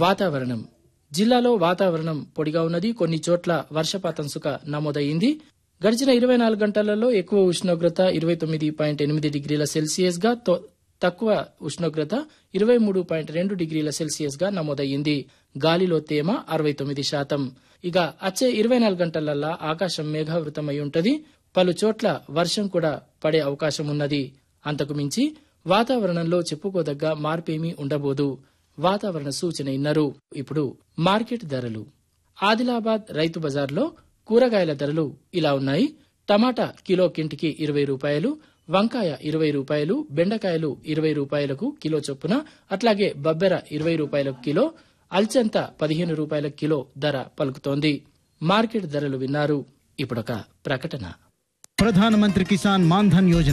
వాతావరణం జిల్లాలో వాతావరణం పొడిగా ఉన్నది కొన్ని చోట్ల వర్షపాతం సుక నమోదయ్యింది గడిచిన ఇరవై నాలుగు గంటలలో ఎక్కువ ఉష్ణోగ్రత ఇరవై తొమ్మిది పాయింట్ ఎనిమిది డిగ్రీల సెల్సియస్ గా తో- తక్కువ ఉష్ణోగ్రత ఇరవై మూడు పాయింట్ రెండు డిగ్రీల సెల్సియస్ గా నమోదయ్యింది గాలిలో తేమ అరవై తొమ్మిది శాతం ఇక వచ్చే ఇరవై నాలుగు గంటలల్లా ఆకాశం మేఘావృతమై ఉంటది పలు చోట్ల వర్షం కూడా పడే అవకాశం ఉన్నది అంతకు మించి వాతావరణంలో చెప్పుకోదగ్గ మార్పేమీ ఉండబోదు వాతావరణ సూచన ఇన్నరు ఇప్పుడు మార్కెట్ ధరలు ఆదిలాబాద్ రైతు బజార్లో కూరగాయల ధరలు ఇలా ఉన్నాయి టమాటా కిలో కింటికి ఇరవై రూపాయలు వంకాయ ఇరవై రూపాయలు బెండకాయలు ఇరవై రూపాయలకు కిలో చొప్పున అట్లాగే బబ్బెర ఇరవై రూపాయలకు కిలో అల్చంత పదిహేను రూపాయల కిలో ధర పలుకుతోంది మార్కెట్ ధరలు విన్నారు ఇప్పుడొక ప్రకటన ప్రధానమంత్రి కిసాన్ మాన్ధన్ యోజన